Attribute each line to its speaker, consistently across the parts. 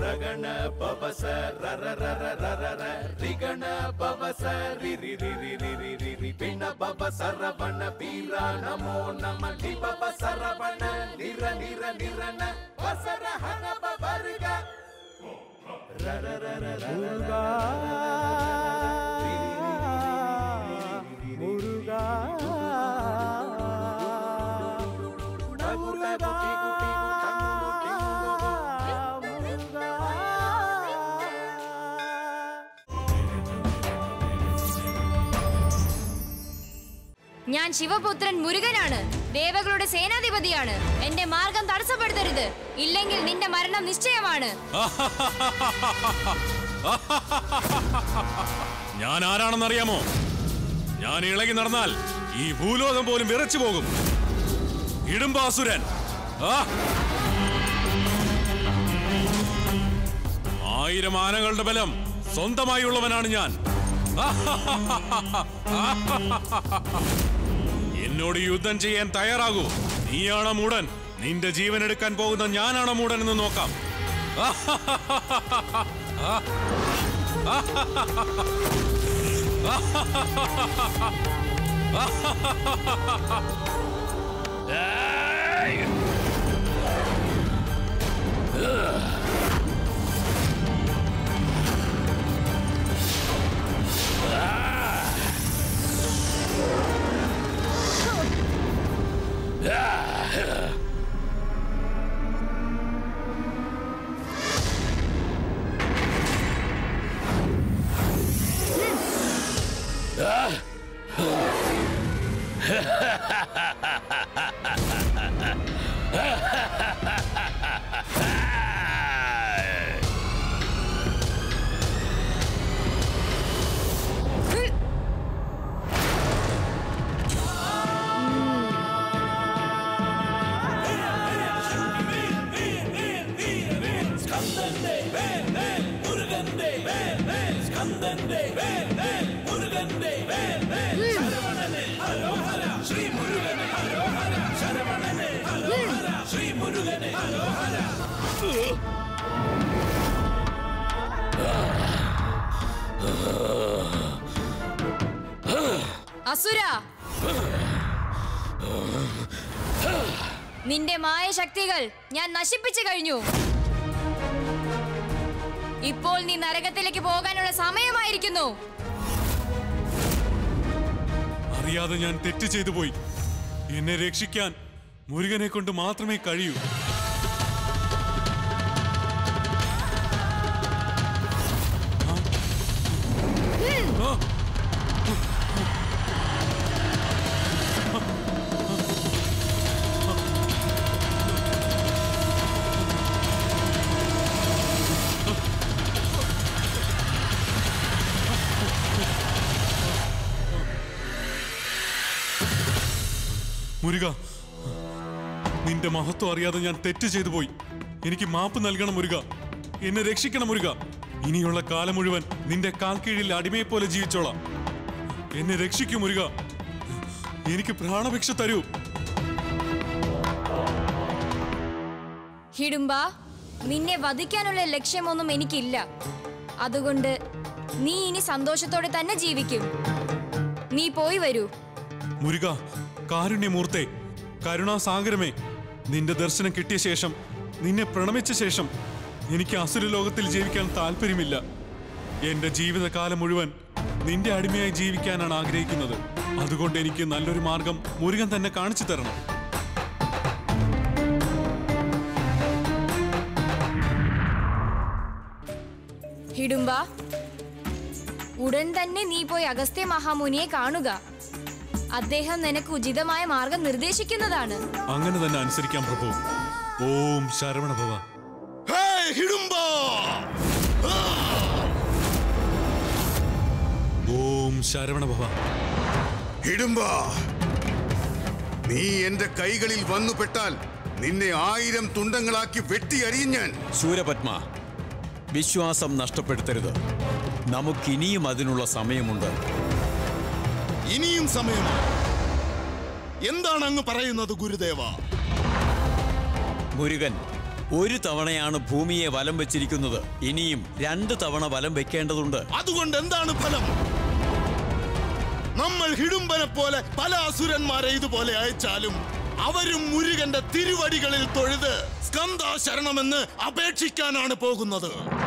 Speaker 1: ರಗಣ ಪವಸ ರರ ರರ ರರ ರ ರಿಗಣ ಪವಸ ರಿ ರಿ ರಿ ರಿ ರಿ ರಿ ರಿ ರಿ ಪಿಣ ಪವ ಸರವಣ ವೀರ ನಮೋ ನಮ ಲಿ ಪವ ಸರವಣ ನಿರ ನಿರ ನಿರನ ವಸರ ಹನ ಪವರ್ಗ ರರ ರರ ರರ
Speaker 2: മുരുകാ മുരുകാ മുരുകാ
Speaker 3: ഞാൻ ശിവപുത്രൻ മുരുകനാണ് ദേവകളുടെ സേനാധിപതിയാണ് എന്റെ മാർഗം തടസ്സപ്പെടുത്തരുത് ഇല്ലെങ്കിൽ നിന്റെ മരണം നിശ്ചയമാണ്
Speaker 4: ഞാൻ ആരാണെന്നറിയാമോ ഞാൻ ഇളകി നടന്നാൽ ഈ ഭൂലോകം പോലും വിറച്ചു പോകും ഇടുംബാസുരൻ ആ! ആയിരം ആനകളുടെ ബലം സ്വന്തമായുള്ളവനാണ് ഞാൻ എന്നോട് യുദ്ധം ചെയ്യാൻ തയ്യാറാകൂ നീയാണോ മൂടൻ നിന്റെ ജീവൻ എടുക്കാൻ പോകുന്ന ഞാനാണോ മൂടൻ എന്ന് നോക്കാം
Speaker 3: അസുര നിന്റെ മായ ശക്തികൾ ഞാൻ നശിപ്പിച്ചു കഴിഞ്ഞു ഇപ്പോൾ നീ നരകത്തിലേക്ക് പോകാനുള്ള സമയമായിരിക്കുന്നു
Speaker 4: അറിയാതെ ഞാൻ തെറ്റ് ചെയ്തു പോയി എന്നെ രക്ഷിക്കാൻ മുരുകനെ കൊണ്ട് മാത്രമേ കഴിയൂ ആ? ആ? മുരുക നിന്റെ മഹത്വം അറിയാതെ ഞാൻ തെറ്റ് ചെയ്തു പോയി എനിക്ക് മാപ്പ് നൽകണം മുരുക എന്നെ രക്ഷിക്കണം മുരുക ഇനിയുള്ള കാലം മുഴുവൻ നിന്റെ കാൽ കീഴിൽ അടിമയെ പോലെ ജീവിച്ചോളാം എന്നെ രക്ഷിക്കൂ മുരുക എനിക്ക് പ്രാണഭിക്ഷ തരൂ
Speaker 3: ഹിഡുംബ നിന്നെ വധിക്കാനുള്ള ലക്ഷ്യമൊന്നും എനിക്കില്ല അതുകൊണ്ട് നീ ഇനി സന്തോഷത്തോടെ തന്നെ ജീവിക്കും നീ പോയി വരൂ
Speaker 4: മുരുക കാരുണ്യമൂർത്തെ കരുണാസാഗരമേ നിന്റെ ദർശനം കിട്ടിയ ശേഷം നിന്നെ പ്രണമിച്ച ശേഷം എനിക്ക് അസുര ലോകത്തിൽ ജീവിക്കാൻ താല്പര്യമില്ല എന്റെ ജീവിതകാലം മുഴുവൻ നിന്റെ അടിമയായി ജീവിക്കാനാണ് ആഗ്രഹിക്കുന്നത് അതുകൊണ്ട് എനിക്ക് നല്ലൊരു മാർഗം മുരുകൻ തന്നെ കാണിച്ചു തരണം
Speaker 3: ഹിഡുംബ ഉടൻ തന്നെ നീ പോയി അഗസ്ത്യ മഹാമുനിയെ കാണുക അദ്ദേഹം നിനക്ക് ഉചിതമായ മാർഗം നിർദ്ദേശിക്കുന്നതാണ്
Speaker 4: അങ്ങനെ തന്നെ അനുസരിക്കാം പ്രഭു ഓം ശരവണ ഭവ
Speaker 5: ഹേയ് ഹിഡുംബ
Speaker 4: ഓം ശരവണ ഭവ
Speaker 5: ഹിഡുംബ നീ എന്റെ കൈകളിൽ വന്നുപെട്ടാൽ നിന്നെ ആയിരം തുണ്ടങ്ങളാക്കി വെട്ടി അരിഞ്ഞാൻ
Speaker 6: ശൂരപത്മ വിശ്വാസം നഷ്ടപ്പെടുത്തരുത് നമുക്കിനിയും അതിനുള്ള സമയമുണ്ട്
Speaker 7: ഇനിയും സമയമാണ് എന്താണ് അങ്ങ് പറയുന്നത് ഗുരുദേവ
Speaker 6: മുരുകൻ ഒരു തവണയാണ് ഭൂമിയെ വലം വെച്ചിരിക്കുന്നത് ഇനിയും രണ്ട് തവണ വലം വെക്കേണ്ടതുണ്ട്
Speaker 7: അതുകൊണ്ട് എന്താണ് ഫലം നമ്മൾ ഹിഡുംബനെ പോലെ പല അസുരന്മാരെ ഇതുപോലെ അയച്ചാലും അവരും മുരുകന്റെ തിരുവടികളിൽ തൊഴുത് സ്കന്ദ ശരണമെന്ന് അപേക്ഷിക്കാനാണ് പോകുന്നത്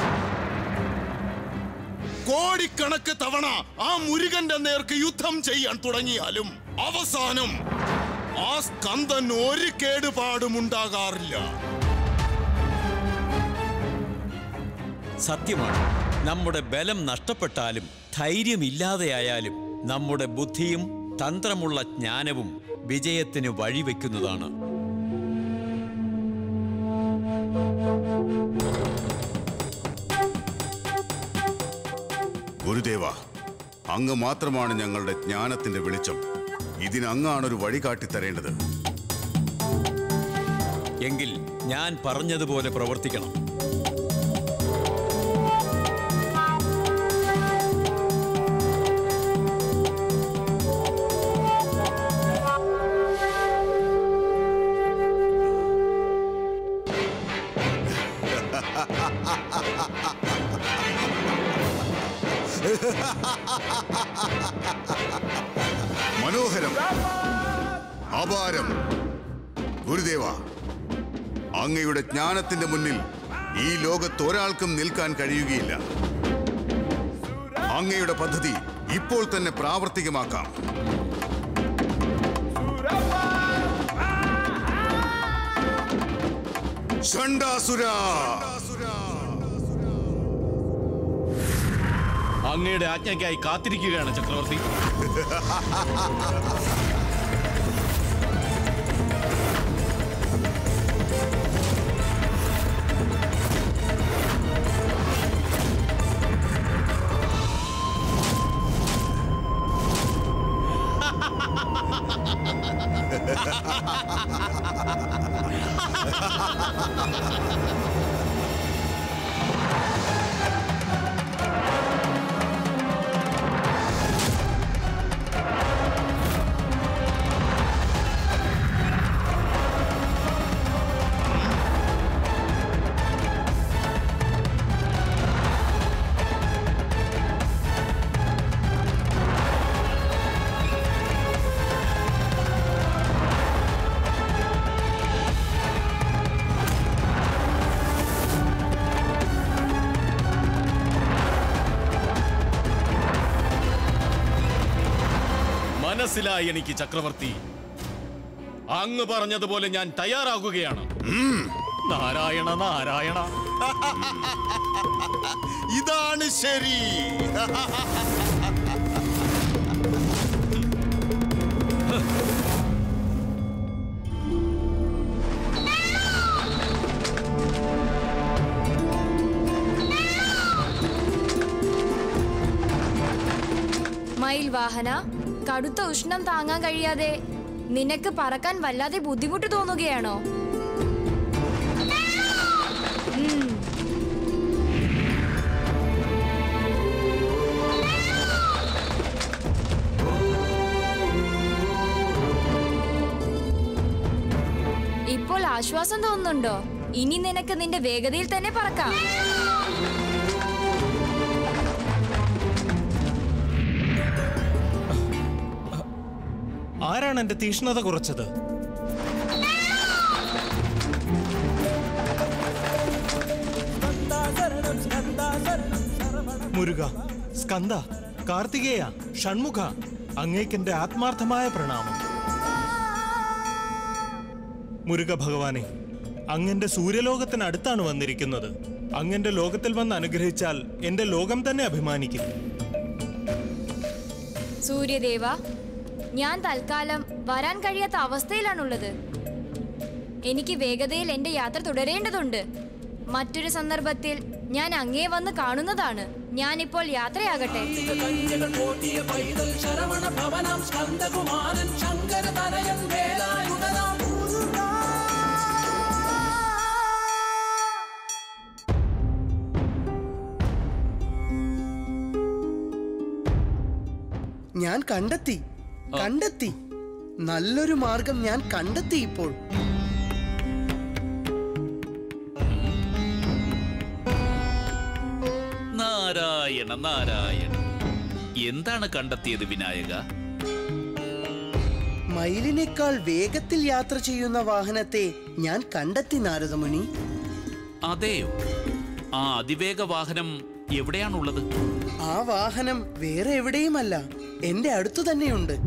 Speaker 7: കോടിക്കണക്ക് തവണ ആ മുരുകന്റെ നേർക്ക് യുദ്ധം ചെയ്യാൻ തുടങ്ങിയാലും അവസാനം ആ സ്കന്ദൻ ഒരു കേടുപാടും ഉണ്ടാകാറില്ല
Speaker 6: സത്യമാണ് നമ്മുടെ ബലം നഷ്ടപ്പെട്ടാലും ധൈര്യമില്ലാതെയായാലും നമ്മുടെ ബുദ്ധിയും തന്ത്രമുള്ള ജ്ഞാനവും വിജയത്തിന് വഴിവെക്കുന്നതാണ്
Speaker 5: ഗുരുദേവ അങ്ങ് മാത്രമാണ് ഞങ്ങളുടെ ജ്ഞാനത്തിന്റെ വെളിച്ചം ഇതിന് അങ്ങാണ് ഒരു വഴി കാട്ടിത്തരേണ്ടത്
Speaker 6: എങ്കിൽ ഞാൻ പറഞ്ഞതുപോലെ പ്രവർത്തിക്കണം
Speaker 5: മനോഹരം അപാരം ഗുരുദേവ അങ്ങയുടെ ജ്ഞാനത്തിന്റെ മുന്നിൽ ഈ ലോകത്ത് ഒരാൾക്കും നിൽക്കാൻ കഴിയുകയില്ല അങ്ങയുടെ പദ്ധതി ഇപ്പോൾ തന്നെ പ്രാവർത്തികമാക്കാം ഷണ്ടാസുര
Speaker 2: അങ്ങയുടെ ആജ്ഞയ്ക്കായി കാത്തിരിക്കുകയാണ് ചക്രവർത്തി മനസ്സിലായി എനിക്ക് ചക്രവർത്തി അങ്ങ് പറഞ്ഞതുപോലെ ഞാൻ തയ്യാറാകുകയാണ് നാരായണ നാരായണ
Speaker 7: ഇതാണ് ശരി
Speaker 3: മയിൽ വാഹന കടുത്ത ഉഷ്ണം താങ്ങാൻ കഴിയാതെ നിനക്ക് പറക്കാൻ വല്ലാതെ ബുദ്ധിമുട്ട് തോന്നുകയാണോ ഉം. ഇപ്പോൾ ആശ്വാസം തോന്നുന്നുണ്ടോ ഇനി നിനക്ക് നിന്റെ വേഗതയിൽ തന്നെ പറക്കാം
Speaker 8: ആരാണ് എന്റെ തീഷ്ണത കുറച്ചത് മുരുക സ്കന്ദ കാർത്തികേയ ഷൺമുഖ അങ്ങേക്കെന്റെ ആത്മാർത്ഥമായ പ്രണാമം മുരുക ഭഗവാനെ അങ്ങന്റെ സൂര്യലോകത്തിനടുത്താണ് വന്നിരിക്കുന്നത് അങ്ങന്റെ ലോകത്തിൽ വന്ന് അനുഗ്രഹിച്ചാൽ എന്റെ ലോകം തന്നെ അഭിമാനിക്കും
Speaker 3: സൂര്യദേവ ഞാൻ തൽക്കാലം വരാൻ കഴിയാത്ത അവസ്ഥയിലാണുള്ളത് എനിക്ക് വേഗതയിൽ എന്റെ യാത്ര തുടരേണ്ടതുണ്ട് മറ്റൊരു സന്ദർഭത്തിൽ ഞാൻ അങ്ങേ വന്ന് കാണുന്നതാണ് ഞാനിപ്പോൾ യാത്രയാകട്ടെ
Speaker 9: ഞാൻ കണ്ടെത്തി കണ്ടെത്തി നല്ലൊരു മാർഗം ഞാൻ കണ്ടെത്തി ഇപ്പോൾ
Speaker 10: നാരായണ നാരായണ എന്താണ് കണ്ടെത്തിയത് വിനായക
Speaker 9: മയിലിനേക്കാൾ വേഗത്തിൽ യാത്ര ചെയ്യുന്ന വാഹനത്തെ ഞാൻ കണ്ടെത്തി നാരദമുനി
Speaker 10: അതെയോ ആ അതിവേഗ വാഹനം എവിടെയാണുള്ളത്
Speaker 9: ആ വാഹനം വേറെ എവിടെയുമല്ല എന്റെ അടുത്തു തന്നെയുണ്ട്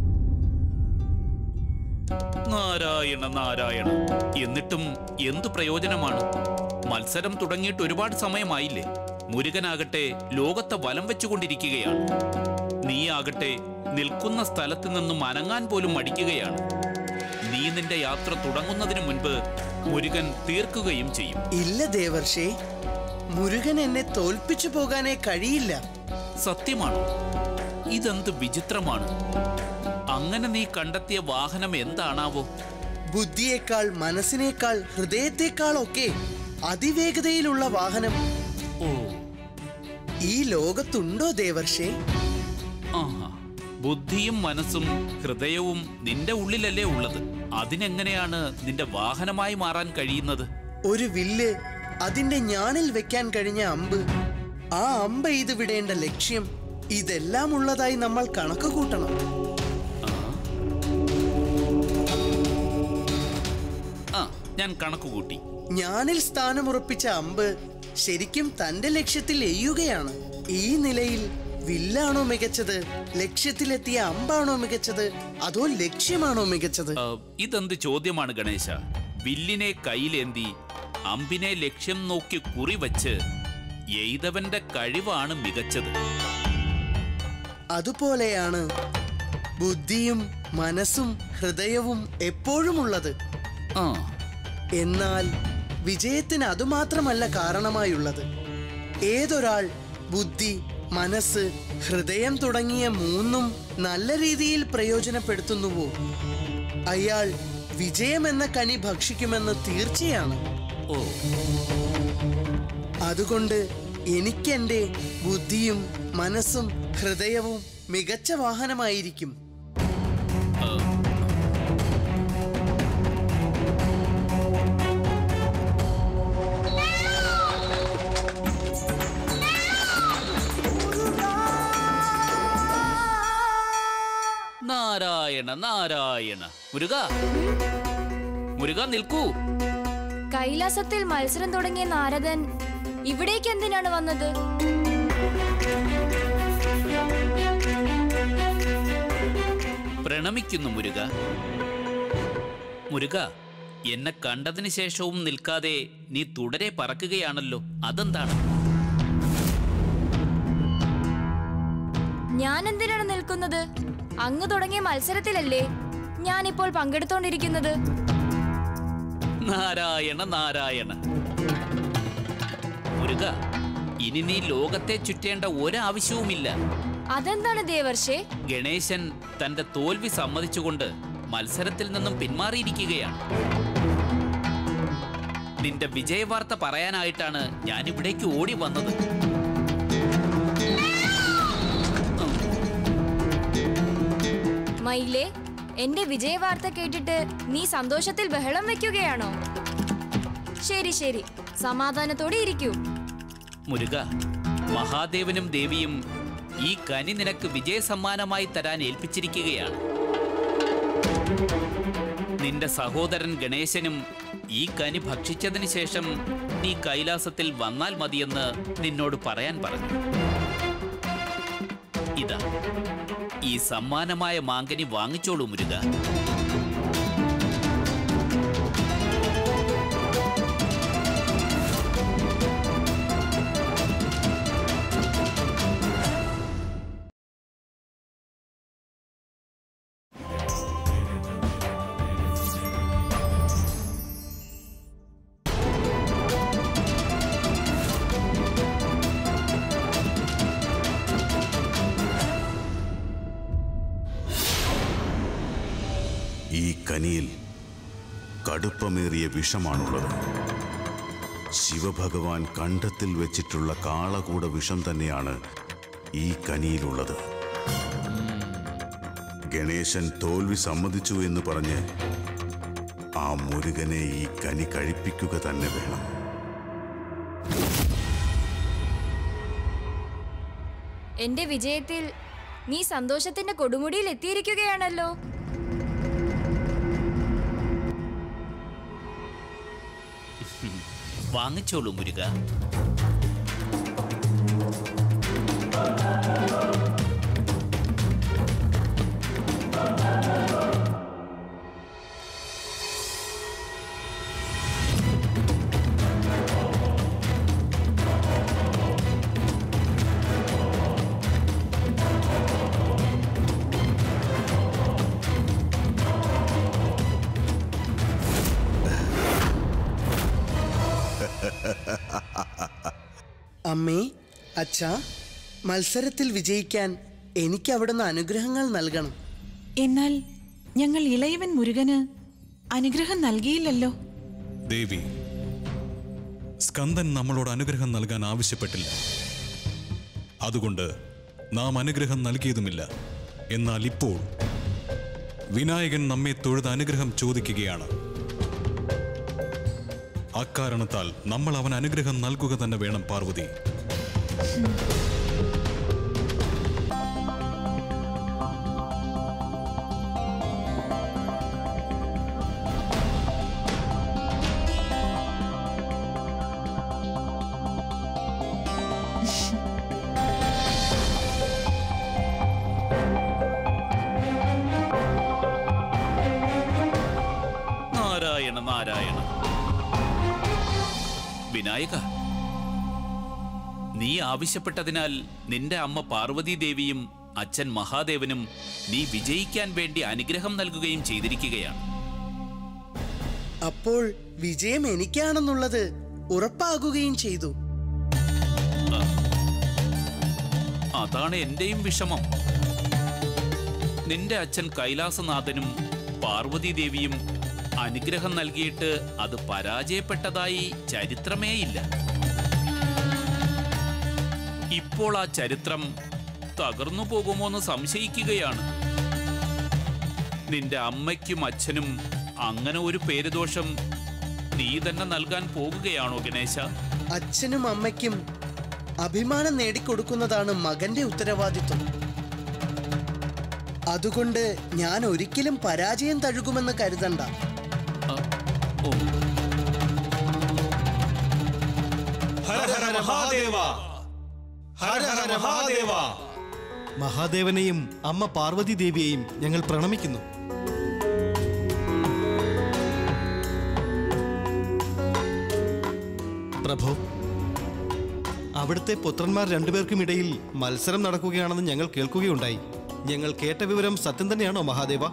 Speaker 10: നാരായണ നാരായണ എന്നിട്ടും എന്തു പ്രയോജനമാണ് മത്സരം തുടങ്ങിയിട്ട് ഒരുപാട് സമയമായില്ലേ മുരുകനാകട്ടെ ലോകത്തെ വലം വെച്ചുകൊണ്ടിരിക്കുകയാണ് നീ ആകട്ടെ നിൽക്കുന്ന സ്ഥലത്ത് നിന്നും അനങ്ങാൻ പോലും മടിക്കുകയാണ് നീ നിന്റെ യാത്ര തുടങ്ങുന്നതിന് മുൻപ് മുരുകൻ തീർക്കുകയും ചെയ്യും
Speaker 9: ഇല്ല ദേവർഷേ മുരുകൻ എന്നെ തോൽപ്പിച്ചു പോകാനേ കഴിയില്ല
Speaker 10: സത്യമാണോ ഇതെന്ത് വിചിത്രമാണ് അങ്ങനെ നീ കണ്ടെത്തിയ വാഹനം എന്താണാവോ
Speaker 9: ബുദ്ധിയേക്കാൾ മനസ്സിനേക്കാൾ ഹൃദയത്തെക്കാൾ ഒക്കെ അതിവേഗതയിലുള്ള വാഹനം
Speaker 10: ഓ
Speaker 9: ഈ ലോകത്തുണ്ടോ ദേവർഷേ
Speaker 10: ആഹാ ബുദ്ധിയും മനസ്സും ഹൃദയവും നിന്റെ ഉള്ളിലല്ലേ ഉള്ളത് അതിനെങ്ങനെയാണ് നിന്റെ വാഹനമായി മാറാൻ കഴിയുന്നത്
Speaker 9: ഒരു വില്ല് അതിന്റെ ഞാണിൽ വെക്കാൻ കഴിഞ്ഞ അമ്പ് ആ അമ്പ ഇത് വിടേണ്ട ലക്ഷ്യം ഇതെല്ലാം ഉള്ളതായി നമ്മൾ കണക്ക് കൂട്ടണം
Speaker 10: ആ ഞാൻ കണക്ക് കൂട്ടി
Speaker 9: ഞാനിൽ സ്ഥാനമുറപ്പിച്ച അമ്പ് ശരിക്കും തന്റെ ലക്ഷ്യത്തിൽ എയ്യുകയാണ് ഈ നിലയിൽ വില്ലാണോ മികച്ചത് ലക്ഷ്യത്തിലെത്തിയ അമ്പാണോ മികച്ചത് അതോ ലക്ഷ്യമാണോ മികച്ചത്
Speaker 10: ആ, ഇതെന്ത് ചോദ്യമാണ് ഗണേശ വില്ലിനെ കയ്യിലേന്തി അമ്പിനെ ലക്ഷ്യം നോക്കി കുറിവച്ച് എയ്തവന്റെ കഴിവാണ് മികച്ചത്
Speaker 9: അതുപോലെയാണ് ബുദ്ധിയും മനസ്സും ഹൃദയവും എപ്പോഴും ഉള്ളത്
Speaker 10: ആ
Speaker 9: എന്നാൽ വിജയത്തിന് അതുമാത്രമല്ല കാരണമായുള്ളത് ഏതൊരാൾ ബുദ്ധി മനസ്സ് ഹൃദയം തുടങ്ങിയ മൂന്നും നല്ല രീതിയിൽ പ്രയോജനപ്പെടുത്തുന്നുവോ അയാൾ വിജയം എന്ന കനി ഭക്ഷിക്കുമെന്ന് തീർച്ചയാണ്
Speaker 10: ഓ
Speaker 9: അതുകൊണ്ട് എനിക്കെന്റെ ബുദ്ധിയും മനസ്സും ഹൃദയവും മികച്ച വാഹനമായിരിക്കും
Speaker 10: ആ, നാരായണ നാരായണ മുരുക മുരുക നിൽക്കൂ
Speaker 3: കൈലാസത്തിൽ മത്സരം തുടങ്ങിയ നാരദൻ ഇവിടേക്ക് എന്തിനാണ് വന്നത്
Speaker 10: പ്രണമിക്കുന്നു മുരുക മുരുക എന്നെ കണ്ടതിന് ശേഷവും നിൽക്കാതെ നീ തുടരെ പറക്കുകയാണല്ലോ അതെന്താണ്
Speaker 3: ഞാൻ എന്തിനാണ് നിൽക്കുന്നത് അങ്ങ് തുടങ്ങിയ മത്സരത്തിലല്ലേ ഞാനിപ്പോൾ പങ്കെടുത്തോണ്ടിരിക്കുന്നത്
Speaker 10: നാരായണ നാരായണ മുരുക ഇനി നീ ലോകത്തെ ചുറ്റേണ്ട ഒരാവശ്യവുമില്ല
Speaker 3: അതെന്താണ് ദേവർഷേ
Speaker 10: ഗണേശൻ തന്റെ തോൽവി സമ്മതിച്ചുകൊണ്ട് മത്സരത്തിൽ നിന്നും പിന്മാറിയിരിക്കുകയാണ് നിന്റെ വിജയവാർത്ത പറയാനായിട്ടാണ് ഞാൻ ഇവിടേക്ക് ഓടി വന്നത്
Speaker 3: മയിലേ എന്റെ വിജയവാർത്ത കേട്ടിട്ട് നീ സന്തോഷത്തിൽ ബഹളം വെക്കുകയാണോ ശരി ശരി സമാധാനത്തോടെ ഇരിക്കൂ
Speaker 10: മുരുക മഹാദേവനും ദേവിയും ഈ കനി നിനക്ക് വിജയ സമ്മാനമായി തരാൻ ഏൽപ്പിച്ചിരിക്കുകയാണ് നിന്റെ സഹോദരൻ ഗണേശനും ഈ കനി ഭക്ഷിച്ചതിന് ശേഷം നീ കൈലാസത്തിൽ വന്നാൽ മതിയെന്ന് നിന്നോട് പറയാൻ പറഞ്ഞു ഇതാ ഈ സമ്മാനമായ മാങ്കനി വാങ്ങിച്ചോളൂ മുരുക
Speaker 5: ഈ കനിയിൽ കടുപ്പമേറിയ വിഷമാണുള്ളത് ശിവഭഗവാൻ കണ്ഠത്തിൽ വെച്ചിട്ടുള്ള കാളകൂട വിഷം തന്നെയാണ് ഈ കനിയിലുള്ളത് ഗണേശൻ തോൽവി സമ്മതിച്ചു എന്ന് പറഞ്ഞ് ആ മുരുകനെ ഈ കനി കഴിപ്പിക്കുക തന്നെ വേണം
Speaker 3: എന്റെ വിജയത്തിൽ നീ സന്തോഷത്തിന്റെ കൊടുമുടിയിൽ എത്തിയിരിക്കുകയാണല്ലോ
Speaker 10: വാങ്ങിച്ചോളൂ മുരുക
Speaker 9: അമ്മേ അച്ഛാ മത്സരത്തിൽ വിജയിക്കാൻ എനിക്ക് അവിടുന്ന് അനുഗ്രഹങ്ങൾ നൽകണം
Speaker 11: എന്നാൽ ഞങ്ങൾ ഇളയവൻ മുരുകന് അനുഗ്രഹം നൽകിയില്ലല്ലോ
Speaker 4: ദേവി സ്കന്ദൻ നമ്മളോട് അനുഗ്രഹം നൽകാൻ ആവശ്യപ്പെട്ടില്ല അതുകൊണ്ട് നാം അനുഗ്രഹം നൽകിയതുമില്ല എന്നാൽ ഇപ്പോൾ വിനായകൻ നമ്മെ തൊഴുത് അനുഗ്രഹം ചോദിക്കുകയാണ് അക്കാരണത്താൽ നമ്മൾ അവൻ അനുഗ്രഹം നൽകുക തന്നെ വേണം പാർവതി
Speaker 10: നാരായണ നാരായണ വിനായക നീ ആവശ്യപ്പെട്ടതിനാൽ നിന്റെ അമ്മ പാർവതി ദേവിയും അച്ഛൻ മഹാദേവനും നീ വിജയിക്കാൻ വേണ്ടി അനുഗ്രഹം നൽകുകയും ചെയ്തിരിക്കുകയാണ്
Speaker 9: അപ്പോൾ വിജയം എനിക്കാണെന്നുള്ളത് ഉറപ്പാകുകയും ചെയ്തു
Speaker 10: അതാണ് എന്റെയും വിഷമം നിന്റെ അച്ഛൻ കൈലാസനാഥനും പാർവതി ദേവിയും അനുഗ്രഹം നൽകിയിട്ട് അത് പരാജയപ്പെട്ടതായി ചരിത്രമേയില്ല ഇപ്പോൾ ആ ചരിത്രം തകർന്നു പോകുമോ എന്ന് സംശയിക്കുകയാണ് നിന്റെ അമ്മയ്ക്കും അച്ഛനും അങ്ങനെ ഒരു പേരുദോഷം നീ തന്നെ നൽകാൻ പോകുകയാണോ ഗണേശ
Speaker 9: അച്ഛനും അമ്മയ്ക്കും അഭിമാനം നേടിക്കൊടുക്കുന്നതാണ് മകന്റെ ഉത്തരവാദിത്വം അതുകൊണ്ട് ഞാൻ ഒരിക്കലും പരാജയം തഴുകുമെന്ന് കരുതണ്ട
Speaker 12: ഹര ഹര മഹാദേവ ഹര ഹര മഹാദേവ മഹാദേവനെയും അമ്മ പാർവതി ദേവിയെയും ഞങ്ങൾ പ്രണമിക്കുന്നു പ്രഭു അവിടുത്തെ പുത്രന്മാർ രണ്ടുപേർക്കും ഇടയിൽ മത്സരം നടക്കുകയാണെന്ന് ഞങ്ങൾ കേൾക്കുകയുണ്ടായി ഞങ്ങൾ കേട്ട വിവരം സത്യം തന്നെയാണോ മഹാദേവ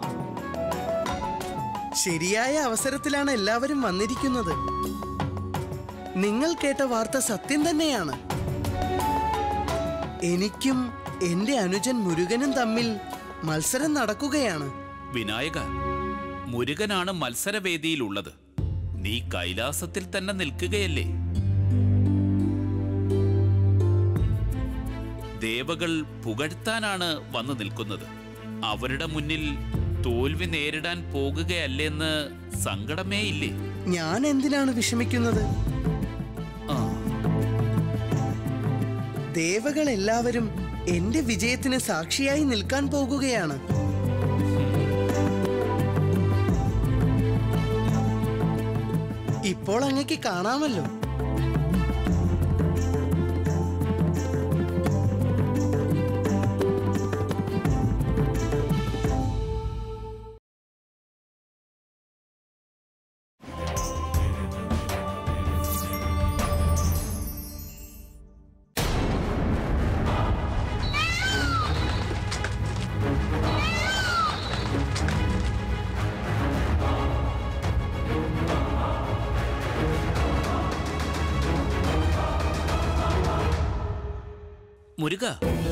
Speaker 9: ശരിയായ അവസരത്തിലാണ് എല്ലാവരും വന്നിരിക്കുന്നത് നിങ്ങൾ കേട്ട വാർത്ത സത്യം തന്നെയാണ് എനിക്കും എന്റെ അനുജൻ മുരുകനും തമ്മിൽ മത്സരം നടക്കുകയാണ്
Speaker 10: വിനായക മുരുകനാണ് മത്സരവേദിയിലുള്ളത് നീ കൈലാസത്തിൽ തന്നെ നിൽക്കുകയല്ലേ ദേവകൾ പുകഴ്ത്താനാണ് വന്നു നിൽക്കുന്നത് അവരുടെ മുന്നിൽ തോൽവി നേരിടാൻ പോകുകയല്ലെന്ന് സങ്കടമേയില്ലേ
Speaker 9: ഞാൻ എന്തിനാണ് വിഷമിക്കുന്നത് ദേവകൾ എല്ലാവരും എന്റെ വിജയത്തിന് സാക്ഷിയായി നിൽക്കാൻ പോകുകയാണ് ഇപ്പോൾ അങ്ങക്ക് കാണാമല്ലോ
Speaker 10: മുരുക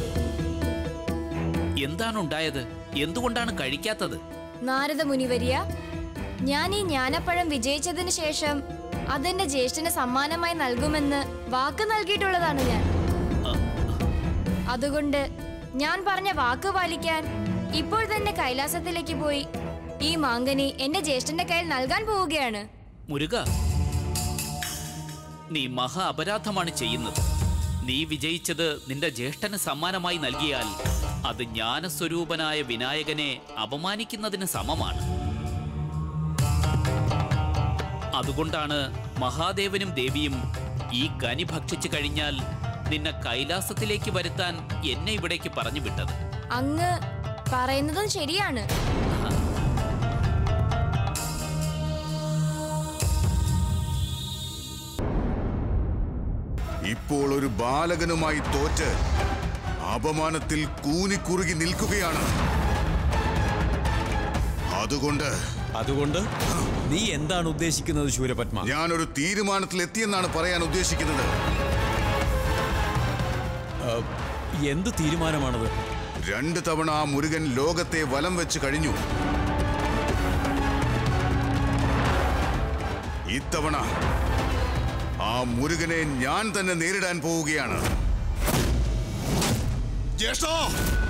Speaker 10: എന്താണ് ഉണ്ടായത് എന്തുകൊണ്ടാണ് കഴിക്കാത്തത്
Speaker 3: നാരദ മുനിവരിയ ഞാൻ ഈ ജ്ഞാനപ്പഴം വിജയിച്ചതിന് ശേഷം അതെന്റെ ജ്യേഷ്ഠന് സമ്മാനമായി നൽകുമെന്ന് വാക്ക് നൽകിയിട്ടുള്ളതാണ് ഞാൻ അതുകൊണ്ട് ഞാൻ പറഞ്ഞ വാക്ക് പാലിക്കാൻ ഇപ്പോൾ തന്നെ കൈലാസത്തിലേക്ക് പോയി ഈ മാങ്കനി എന്റെ ജ്യേഷ്ഠന്റെ കയ്യിൽ നൽകാൻ പോവുകയാണ്
Speaker 10: മുരുക നീ മഹാ അപരാധമാണ് ചെയ്യുന്നത് നീ വിജയിച്ചത് നിന്റെ ജ്യേഷ്ഠന് സമ്മാനമായി നൽകിയാൽ അത് ജ്ഞാനസ്വരൂപനായ വിനായകനെ അപമാനിക്കുന്നതിന് സമമാണ് അതുകൊണ്ടാണ് മഹാദേവനും ദേവിയും ഈ കനി ഭക്ഷിച്ചു കഴിഞ്ഞാൽ നിന്നെ കൈലാസത്തിലേക്ക് വരുത്താൻ എന്നെ ഇവിടേക്ക് പറഞ്ഞു വിട്ടത്
Speaker 3: അങ്ങ് പറയുന്നതും ശരിയാണ്
Speaker 5: ഇപ്പോൾ ഒരു ബാലകനുമായി തോറ്റ് അപമാനത്തിൽ കൂനിക്കുറുകി നിൽക്കുകയാണ് അതുകൊണ്ട്
Speaker 6: അതുകൊണ്ട് നീ എന്താണ് ഉദ്ദേശിക്കുന്നത് ശൂരപത്മ
Speaker 5: ഞാനൊരു തീരുമാനത്തിൽ എത്തിയെന്നാണ് പറയാൻ ഉദ്ദേശിക്കുന്നത്
Speaker 6: എന്ത് തീരുമാനമാണത്
Speaker 5: രണ്ട് തവണ ആ മുരുകൻ ലോകത്തെ വലം വെച്ച് കഴിഞ്ഞു ഇത്തവണ ആ മുരുകനെ ഞാൻ തന്നെ നേരിടാൻ പോവുകയാണ്
Speaker 7: ജ്യേഷ്ഠ